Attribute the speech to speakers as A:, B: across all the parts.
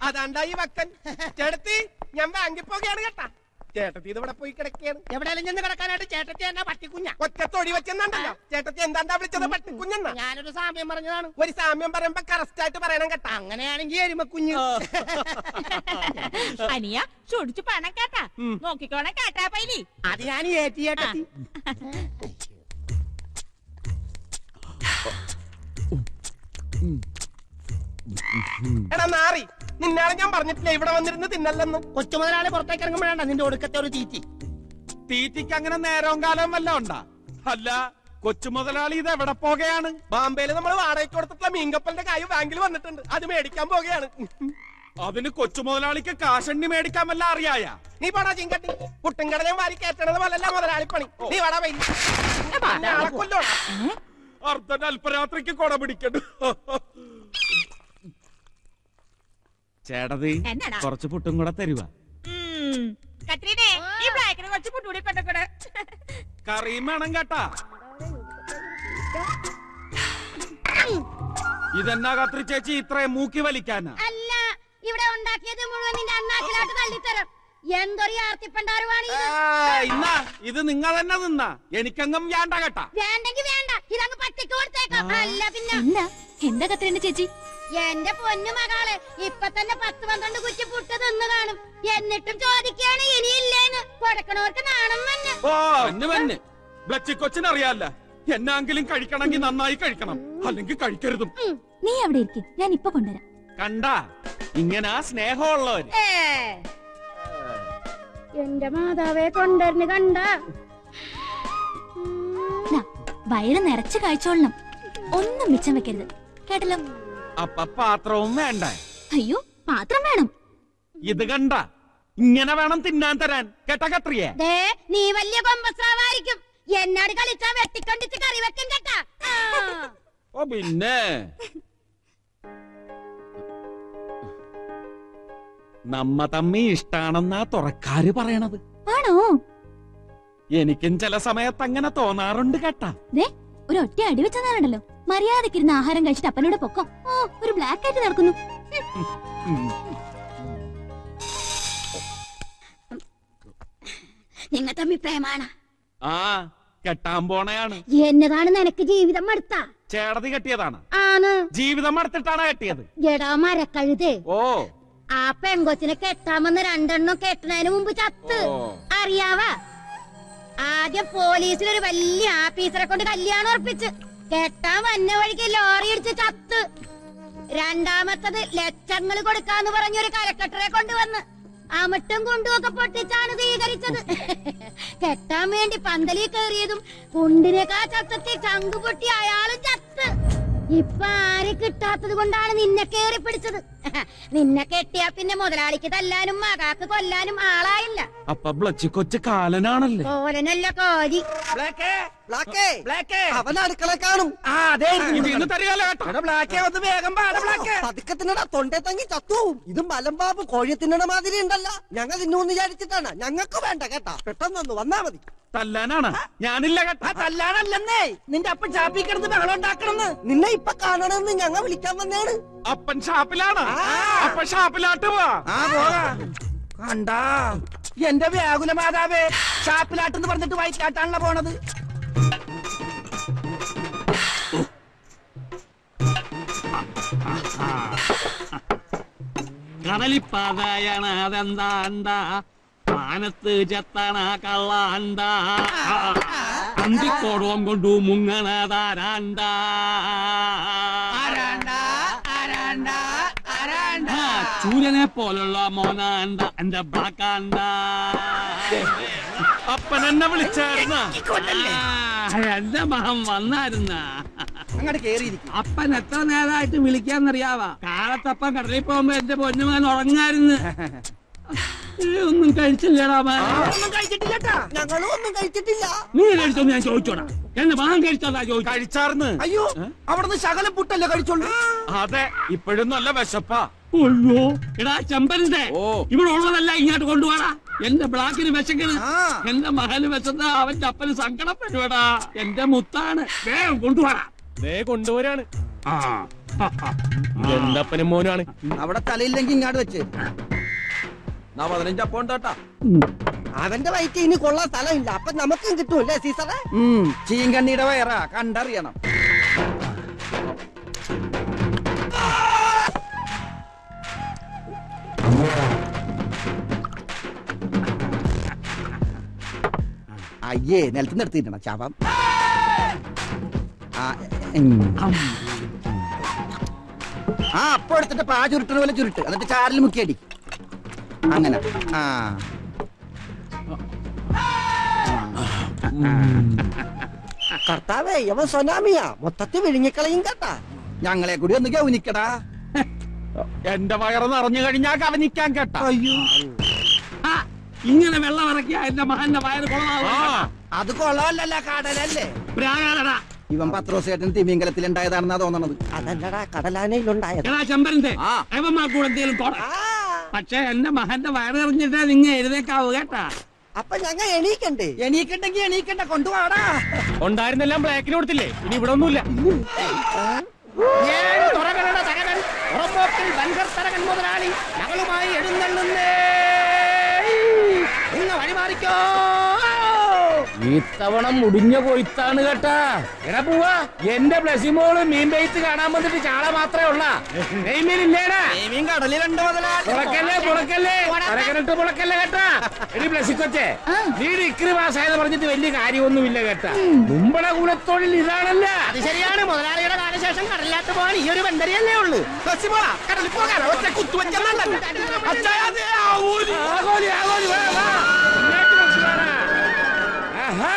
A: അതാണ്ടാ ഈ വക്കൻ ചേട്ടത്തി ഞാൻ ബാങ്കിൽ പോകുകയാണ് കേട്ടാ ചേട്ടത്തി ഇത് ഇവിടെ പോയി കിടക്കുകയാണ്
B: എവിടെയെങ്കിലും ചെന്ന് കിടക്കാനായിട്ട് ചേട്ടത്തി എന്നാ പട്ടിക്കുഞ്ഞ
A: ഒറ്റ തൊടി വെച്ചെന്നുണ്ടല്ലോ ചേട്ടത്തി എന്താണ്ടാ വിളിച്ചത് പട്ടിക്കുഞ്ഞെന്നാ
B: ഞാനൊരു സാമ്യം പറഞ്ഞതാണ്
A: ഒരു സാമ്യം പറയുമ്പോ കറക്റ്റ് ആയിട്ട് പറയണം കേട്ടാ
B: അങ്ങനെയാണെങ്കിൽ എരുമക്കുഞ്ഞ്
C: അനിയ ചൊടിച്ചു പണം കേട്ടാ നോക്കിക്കോണേ കേട്ടാ പൈലി
B: അത് ഞാൻ ഏറ്റി ചേട്ടത്തി
A: എടാ നാറി നിന്നാളെ ഞാൻ പറഞ്ഞിട്ടില്ല ഇവിടെ വന്നിരുന്ന് തിന്നല്ലെന്ന്
B: കൊച്ചു മുതലാളി പുറത്തേക്ക് ഇറങ്ങുമ്പോഴാണ് നിന്റെ ഒടുക്കത്തെ ഒരു തീറ്റി
D: തീറ്റിക്ക് അങ്ങനെ നേരവും കാലവും വല്ല ഉണ്ടാ അല്ല കൊച്ചു മുതലാളി ഇത് എവിടെ പോകുകയാണ്
A: ബാംബെയില് നമ്മൾ വാടകയ്ക്ക് കൊടുത്തിട്ടുള്ള മീൻകപ്പലിന്റെ കായ് ബാങ്കിൽ വന്നിട്ടുണ്ട് അത് മേടിക്കാൻ പോകുകയാണ്
D: അതിന് കൊച്ചു മുതലാളിക്ക് കാശണ്ണി മേടിക്കാൻ വല്ല അറിയായ
A: നീ പോടാ ചിങ്കട്ടി പുട്ടുംകടലയും വാരി കയറ്റണത് പോലല്ല മുതലാളിപ്പണി നീ വാടാ വൈ നാളെ കൊല്ലോടാ
D: അർദ്ധൻ അല്പരാത്രിക്ക് കൊട പിടിക്കണ്ടു ചേട്ടതി
C: എന്നാടാ?
D: കുറച്ച് പുട്ടും കൂടെ തരുക
C: ഉം. കത്രീനെ ഈ ബ്ലാക്കിന് കുറച്ച് പുട്ടുകൂടി കൊണ്ടക്കൂടെ
D: കറിയും വേണം കേട്ടാ ഇതെന്നാ കത്രി ചേച്ചി ഇത്രയും മൂക്കി വലിക്കാനാ
E: അല്ല ഇവിടെ ഉണ്ടാക്കിയത് മുഴുവൻ നിന്റെ അണ്ണാക്കിലോട്ട് തള്ളിത്തരും എന്തൊരു ആർത്തിപ്പണ്ടാരുവാണ് ഇത്
D: ആ, ഇന്നാ ഇത് നിങ്ങൾ തന്നെ നിന്നാ എനിക്കങ്ങും വേണ്ട കേട്ടാ
E: വേണ്ടെങ്കി വേണ്ട ഇതങ്ങ് പട്ടിക്ക് കൊടുത്തേക്കാം അല്ല പിന്നെ
F: എന്താ എന്താ കത്രീന ചേച്ചി
E: എന്റെ പൊന്നു മകളെ ഇപ്പൊ തന്നെ പത്ത് പന്ത്രണ്ട് കുറ്റി പുട്ട് തിന്നു കാണും എന്നിട്ടും ചോദിക്കാണ് ഇനിയില്ലേന്ന് കൊടുക്കണവർക്ക് നാണം തന്നെ
D: ഓ എന്നെ വന്ന് ബ്ലച്ചി കൊച്ചിനറിയാല്ല എന്നാങ്കിലും കഴിക്കണമെങ്കിൽ നന്നായി കഴിക്കണം അല്ലെങ്കിൽ കഴിക്കരുതും
F: നീ അവിടെ ഇരിക്കും ഞാൻ ഇപ്പൊ കൊണ്ടുവരാം
D: കണ്ടാ ഇങ്ങനെ സ്നേഹമുള്ളവര്
E: ഏ. എന്റെ മാതാവെ കൊണ്ടുവരുന്നു കണ്ട
F: ദാ, വയറ് നിറച്ച് കഴിച്ചോളണം ഒന്നും മിച്ചം വെക്കരുത് കേട്ടല്ലോ
D: അപ്പൊ പാത്രവും വേണ്ട
F: അയ്യോ പാത്രം വേണം
D: ഇത് കണ്ട ഇങ്ങനെ വേണം തിന്നാൻ തരാൻ കേട്ട കത്രിയെ
E: ദേ നീ വലിയ കൊമ്പസ്രാവായിരിക്കും എന്നോട് കളിച്ചാ വെട്ടിക്കൊണ്ടിച്ച് കറി വെക്കും കേട്ടാ ആ.
D: ഓ പിന്നെ നമ്മ തമ്മി ഇഷ്ടാണെന്നാ തുറക്കാര് പറയണത്
F: ആണോ
D: എനിക്കും ചില സമയത്ത് അങ്ങനെ തോന്നാറുണ്ട് കേട്ടാ
F: ദേ ഒരു ഒറ്റ അടി വെച്ചെന്നാലുണ്ടല്ലോ മര്യാദക്കിരുന്ന് ആഹാരം കഴിച്ചിട്ട് അപ്പനോട് പൊക്കം ഓ ഒരു ബ്ലാക്ക് ആയിട്ട് നടക്കുന്നു
D: ഉം.
E: നിങ്ങൾ തമ്മി പ്രേമാണ്
D: ആ കെട്ടാൻ പോണയാണ്
E: എന്നതാണ് നിനക്ക് ജീവിതം മടുത്ത
D: ചേടതി കെട്ടിയതാണ്
E: ആണ്
D: ജീവിതം അടുത്തിട്ടാണ് കെട്ടിയത്
E: ജടാ മരക്കഴുതേ
D: ഓ
E: ആ പെങ്കൊച്ചിനെ കെട്ടാമെന്ന് രണ്ടെണ്ണം കെട്ടണതിന് മുമ്പ് ചത്ത്
D: ഓ.
E: അറിയാവാ ആദ്യം പോലീസിലൊരു വലിയ ആഫീസറെ കൊണ്ട് കല്യാണം ഉറപ്പിച്ച് കെട്ടാൻ വന്ന വഴിക്ക് ലോറി ഇടിച്ച് ചത്ത് രണ്ടാമത്തത് ലക്ഷങ്ങൾ കൊടുക്കാന്ന് പറഞ്ഞൊരു കലക്കട്ടറെ കൊണ്ടുവന്ന് അമിട്ടും കുണ്ടുമൊക്കെ പൊട്ടിച്ചാണ് സ്വീകരിച്ചത് കെട്ടാൻ വേണ്ടി പന്തലിൽ കയറിയതും കുണ്ടിനേക്കാ ചത്തത്തി ചങ്ക് പൊട്ടി അയാളും ചത്ത് ഇപ്പൊ ആരെ കിട്ടാത്തത് കൊണ്ടാണ് നിന്നെ കേറി പിടിച്ചത് നിന്നെ കെട്ടിയാ പിന്നെ മുതലാളിക്ക് തല്ലാനും മകാക്ക് കൊല്ലാനും ആളായില്ല
D: അപ്പൊ ബ്ലച്ചി കൊച്ചു കാലനാണല്ലേ
E: കോലനല്ല കോരി
A: ബ്ലാക്കേ
B: ബ്ലാക്കേ
A: ബ്ലാക്കേ
B: അവൻ അടുക്കള കാണും
A: ആ അതെ
D: ഇതിന്ന് തരികയല്ല കേട്ടോ
A: എടാ ബ്ലാക്കേ ഒന്ന് വേഗം പാടാ ബ്ലാക്കേ
B: പതുക്കെ തിന്നട തൊണ്ടേ തങ്ങി ചത്തു ഇത് മലമ്പാമ്പ് കോഴി തിന്നണ മാതിരി ഉണ്ടല്ല ഞങ്ങൾ തിന്നൂന്ന് വിചാരിച്ചിട്ടാണ് ഞങ്ങൾക്ക് വേണ്ട കേട്ടാ പെട്ടെന്നൊന്ന് വന്നാ മതി
D: തല്ലാനാണ് ഞാനില്ല
A: ആ
D: കേട്ടാ
A: തല്ലാനല്ലെന്നേ നിന്റെ അപ്പൻ ചാപ്പി കിടന്ന് ബഹളം ഉണ്ടാക്കണെന്ന്
B: നിന്നെ ഇപ്പൊ കാണണമെന്ന് ഞങ്ങൾ വിളിക്കാൻ വന്നതാണ്
D: അപ്പൻ ഷാപ്പിലാണ് അപ്പൻ ഷാപ്പിലാട്ട് പോവാ
A: ആ പോകാ കണ്ടാ എന്റെ വ്യാകുല മാതാവേ ഷാപ്പിലാട്ടെന്ന് പറഞ്ഞിട്ട് വയറ്റിലാട്ടാണല്ലോ പോണത്
G: കടലിപ്പാതയണ അതെന്താണ്ട മാനത്ത് ചെത്തണ കള്ളാണ്ട അന്തിക്കോടവും കൊണ്ടു മുങ്ങണതാരാണ്ട ആ, ചൂരനെ പോലുള്ള മോനാണ്ട എന്റെ ബ്ലാക്കാണ്ട
D: അപ്പൻ എന്നെ വിളിച്ചായിരുന്ന
G: ആ, എന്റെ മഹം വന്നായിരുന്ന
A: അങ്ങോട്ട് കേറിയിരിക്കും
G: അപ്പൻ എത്ര നേരമായിട്ട് വിളിക്കാന്നറിയാവാ കാലത്തപ്പൻ കടലിൽ പോകുമ്പോ എന്റെ പൊന്നുമാൻ ഉറങ്ങായിരുന്നു ഏ, ഒന്നും കഴിച്ചില്ലടാ മാൻ
A: ഒന്നും കഴിച്ചിട്ടില്ലട്ടാ
B: ഞങ്ങളും ഒന്നും കഴിച്ചിട്ടില്ല
G: നീ കഴിച്ചോന്ന് ഞാൻ ചോദിച്ചോടാ എന്റെ മകൻ കഴിച്ചതാ ചോദിച്ചു
D: കഴിച്ചാർന്ന്
A: അയ്യോ അവിടുന്ന് ശകലം പുട്ടല്ലേ കഴിച്ചോളൂ
D: അതെ ഇപ്പോഴും നല്ല വിശപ്പാ
G: അയ്യോ എടാ ചെമ്പരന്റെ
D: ഓ.
G: ഇവിടെ ഉള്ളതല്ല ഇങ്ങോട്ട് കൊണ്ടുപോടാ എന്റെ ബ്ലാക്കിന് വിശക്കണ്
A: ആ.
G: എന്റെ മകന് വിശന്ന അവന്റെ അപ്പന് സങ്കടം വരുവാടാ എന്റെ മുത്താണ് വേഗം കൊണ്ടുപോടാ
D: ദേ കൊണ്ടുവരാണ്
G: ആ
H: എന്തപ്പനും മോനാണ്
A: അവിടെ തലയില്ലെങ്കിൽ ഇങ്ങാട് വെച്ച്
D: പതിനഞ്ചപ്പം ഉണ്ടാട്ടാ
B: അവന്റെ വയറ്റ് ഇനി കൊള്ളാൻ സ്ഥലമില്ല അപ്പൊ നമുക്കും കിട്ടൂല്ലേ സീസറെ
A: ഉം ചീങ്കണ്ണിയുടെ വയറാ കണ്ടറിയണം അയ്യേ നിലത്ത് നിർത്തിയിട്ടണം ചാപം ആ, ഉം. ആ അപ്പൊ എടുത്തിട്ട് പാ ചുരുട്ടണ പോലെ ചുരുട്ട് എന്നിട്ട് ചാറിൽ മുക്കിയടി അങ്ങനെ ആ
B: കർത്താവേ യവൻ സൊനാമിയാ മൊത്തത്തിൽ വിഴുങ്ങിക്കളയും കേട്ടാ
A: ഞങ്ങളെ കൂടി ഒന്ന് ഗൗനിക്കടാ
D: എന്റെ വയറ് നിറഞ്ഞു കഴിഞ്ഞാ കവനിക്കാൻ കേട്ടാ
A: അയ്യോ
G: ആ, ഇങ്ങനെ വെള്ളം ഇറക്കിയ എന്റെ മകന്റെ വയറ്
D: ആ
G: കൊള്ളാവും
A: അത് കൊള്ളാമല്ലല്ല കടലല്ലേ
G: പ്രാകാരടാ
A: ഇവൻ പത്രോസേട്ടൻ തിമിംഗലത്തിൽ ഉണ്ടായതാണെന്നാ തോന്നണത്
B: അതല്ലടാ കടലാനയിലുണ്ടായത്
G: എടാ ചെമ്പരന്റെ
D: ആ.
G: അവന്മാർക്കൂടെ എന്തെങ്കിലും തോട
B: ആ
G: പക്ഷെ എന്റെ മകന്റെ വയറ് എറിഞ്ഞിട്ട് നിങ്ങ എഴുതേക്കാവൂ കേട്ടാ
B: അപ്പൊ ഞങ്ങ എണീക്കണ്ടേ
A: എണീക്കണ്ടെങ്കി എണീക്കണ്ട കൊണ്ടുപോടാ
H: ഉണ്ടായിരുന്നെല്ലാം ബ്ലാക്കിന് കൊടുത്തില്ലേ ഇനി ഇവിടെ ഒന്നുമില്ല
A: ഏഴ് തുറകളുടെ തരകൻ പുറമ്പോക്കിൽ വൻകർ തരകൻ മുതലാളി ഞങ്ങളുമായി എഴുന്നള്ളുന്നേ ഇന്ന് വഴിമാറിക്കോ
H: ഇത്തവണ മുടിഞ്ഞ കൊയ്ത്താണ് കേട്ടാ എടാ പോവാ എന്റെ ബ്ലസിമോള് മീൻ പെയ്ത്ത് കാണാൻ വന്നിട്ട് ചാള മാത്രമേ ഉള്ള നെയ്മീനില്ലേടാ
A: മീൻ കടലിലുണ്ട് മുതലാളി
H: പുളക്കല്ലേ പുളക്കല്ലേ തരകനിട്ട് പുളക്കല്ലേ കേട്ടാ എടി ബ്ലസിക്കൊച്ചെ നീ ഡിഗ്രി പാസ്സായെന്ന് പറഞ്ഞിട്ട് വലിയ കാര്യമൊന്നുമില്ല കേട്ടാ മുമ്പള കുലത്തൊഴിൽ ഇതാണല്ല
A: അത് ശരിയാണ് മുതലാളിയുടെ കാലശേഷം കടലിലാട്ട് പോകാൻ ഈ ഒരു ബന്ധരിയല്ലേ ഉള്ളൂ കടലിൽ പോകാൻ ഒറ്റ കുത്തുവെച്ചെന്നല്ല
H: ആഗോലി ആഗോലി വാ വാ ഇങ്ങോട്ട് വിളിച്ച് വാടാ. ആഹാ.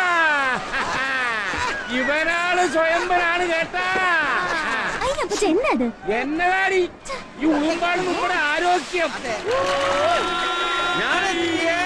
H: ഇവനാള് സ്വയംവരാണ് കേട്ടാ
F: അതിനപ്പച്ച എന്താ അത്
H: എന്നതാടി ഈ ഉളുമ്പാണ് നമ്മുടെ ആരോഗ്യം ഞാനെത്തിയേ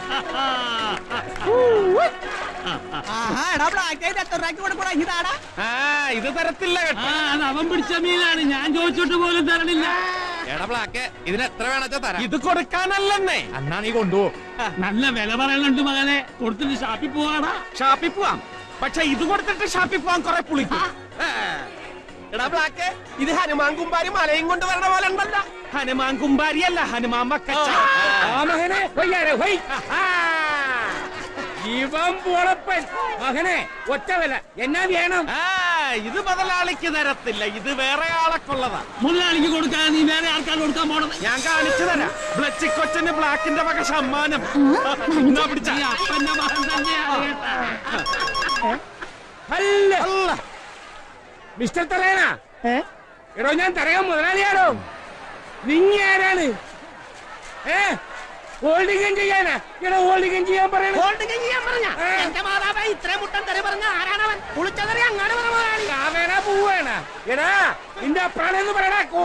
H: ആ ഇത് തരത്തില്ല
G: ആ
H: കേട്ടോ
G: അത് അവൻ പിടിച്ച മീനാണ് ഞാൻ ചോദിച്ചിട്ട് പോലും തരണില്ല
H: എടാ ബ്ലാക്ക് ഇതിന് എത്ര വേണച്ചാ തരാം ഇത് കൊടുക്കാനല്ലെന്നേ അന്നാ നീ കൊണ്ടുപോ
G: നല്ല വില പറയുന്നുണ്ട് മകനെ കൊടുത്തിട്ട് ഷാപ്പിൽ പോവാടാ
D: ഷാപ്പിൽ പോവാം പക്ഷെ ഇത് കൊടുത്തിട്ട് ഷാപ്പിൽ പോവാൻ കുറെ പുളിക്കും
A: എടാ ബ്ലാക്ക് ഇത് ഹനുമാൻ കുമ്പാരി മലയും കൊണ്ട് വരണ പോലെ ഉണ്ടല്ലോ
D: ഹനുമാൻ കുമ്പാരിയല്ല ഹനുമാൻ മക്കച്ച
H: ആ മകനെ ഹൊയ്യാരെ ഹൊയ് ആഹാ. ഇവൻ പൊളപ്പൻ മകനെ ഒറ്റ വില എന്നാ വേണം
D: ആ ഇത് മുതലാളിക്ക് തരത്തില്ല ഇത് വേറെ ആളൊക്കെയുള്ളതാ
G: മുതലാളിക്ക് കൊടുക്കാൻ നീ വേറെ ആൾക്കാർ കൊടുക്കാൻ പോണത്
D: ഞാൻ കാണിച്ചു തരാം ബ്ലച്ചിക്കൊച്ചന് ബ്ലാക്കിന്റെ വക സമ്മാനം എന്നാ പിടിച്ച
G: ഈ അപ്പന്റെ മകൻ തന്നെയാണ് കേട്ടാ
H: അല്ല മിസ്റ്റർ തറയന എടോ ഞാൻ തരയാൻ മുതലാളിയാണോ നിങ്ങ ആരാണ് ഏ ഹോൾഡിംഗ് ചെയ്യാനാ എടോ ഹോൾഡിംഗ് ചെയ്യാൻ പറയണ
A: ചെയ്യാൻ പറഞ്ഞ എന്റെ മാതാവേ ഇത്രയും മുട്ടൻ തെറി പറഞ്ഞ ആരാണവൻ കുളിച്ചതെറി അങ്ങാട് പറഞ്ഞ മുതലാളി
H: കാവേന പോവാണ് എടാ നിന്റെ അപ്രാണെന്ന് പറയടാ കോ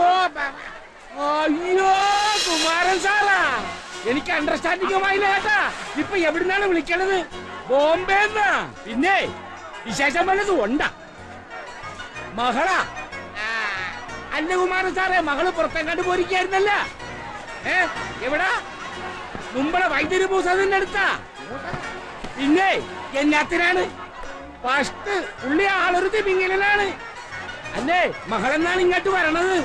H: അയ്യോ കുമാരൻ സാറാ എനിക്ക് അണ്ടർസ്റ്റാൻഡിംഗ് ആയില്ല കേട്ടാ ഇപ്പൊ എവിടുന്നാണ് വിളിക്കണത് ബോംബെ പിന്നെ വിശേഷം വല്ലതും ഉണ്ടാ മകളാ ആ, അല്ല കുമാരൻ സാറേ മകള് പുറത്തെങ്ങാണ്ട് പോരിക്കായിരുന്നല്ല ഏ എവിടാ മുമ്പളെ വൈദ്യുതി പൂസതിന്റെ അടുത്താ പിന്നെ എന്നാത്തിനാണ് ഫസ്റ്റ് പുള്ളി ആളൊരു തിമിങ്ങലാണ് അല്ലേ മകളെന്നാണ് ഇങ്ങോട്ട് വരണത്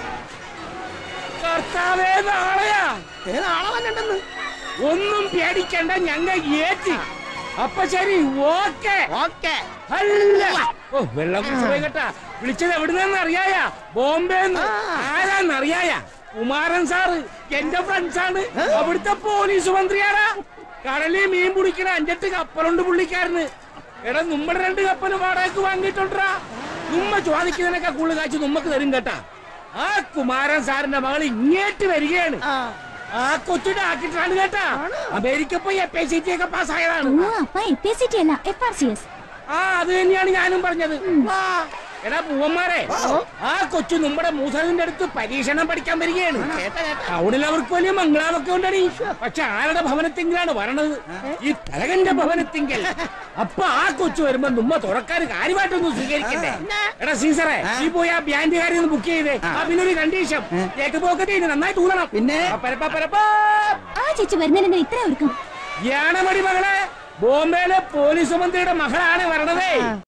H: കർത്താവേ നാളെയാ
A: നാളെ വന്നിട്ടെന്ന്
H: ഒന്നും പേടിക്കണ്ട ഞങ്ങൾ ഏറ്റി അപ്പൊ ശരി ഓക്കെ
A: ഓക്കെ
H: അല്ല ഓ വെള്ളം കുടിച്ച് പോയി കേട്ടാ വിളിച്ചത് എവിടുന്നെന്ന് അറിയായ ബോംബെ ആരാന്ന് അറിയായ കുമാരൻ സാറ് എന്റെ ഫ്രണ്ട്സാണ് അവിടുത്തെ പോലീസ് മന്ത്രിയാടാ കടലിൽ മീൻ പിടിക്കണ അഞ്ചെട്ട് കപ്പലുണ്ട് പുള്ളിക്കാരന് എടാ നമ്മുടെ രണ്ട് കപ്പല് വാടകയ്ക്ക് വാങ്ങിയിട്ടുണ്ടാ നമ്മ ചോദിക്കുന്നതിനൊക്കെ കൂടുതൽ കാശ് നമ്മക്ക് തരും കേട്ടാ ആ കുമാരൻ സാറിന്റെ മകൾ ഇങ്ങേറ്റ് വരികയാണ് ആ കൊച്ചിട്ട് ആക്കിയിട്ടാണ് കേട്ടാ അമേരിക്ക പോയി എഫ് എ സി ടി ഒക്കെ പാസ്സായതാണ്
F: ഓ അപ്പ എഫ് എസ് സി ടി അല്ല എഫ് ആർ സി എസ്
H: ആ അത് തന്നെയാണ് ഞാനും പറഞ്ഞത് ആ, എടാ പൂവന്മാരെ ആ കൊച്ചു നമ്മുടെ മൂസലിന്റെ അടുത്ത് പരീക്ഷണം പഠിക്കാൻ വരികയാണ് ടൗണിൽ അവർക്ക് വലിയ മംഗളാവൊക്കെ ഉണ്ടടി പക്ഷെ ആരുടെ ഭവനത്തിങ്കിലാണ് വരണത് ഈ തലകന്റെ ഭവനത്തിങ്കൽ അപ്പൊ ആ കൊച്ചു വരുമ്പോ നമ്മ തുറക്കാൻ കാര്യമായിട്ടൊന്നും സ്വീകരിക്കണ്ടേ എടാ സീസറെ നീ പോയി ആ ബാൻഡുകാരി ഒന്ന് ബുക്ക് ചെയ്തേ ആ പിന്നെ ഒരു കണ്ടീഷൻ കേക്ക് പോക്കറ്റ് നന്നായിട്ട് ഊതണം
A: പിന്നെ?
H: ആ, പരപ്പാ, പരപ്പാ.
F: ആ ചേച്ചി വരുന്നതിന് ഇത്ര ഒരുക്കം
H: യാണമടി മകളെ ബോംബെയിലെ പോലീസ് മന്ത്രിയുടെ മകളാണ് വരണതേ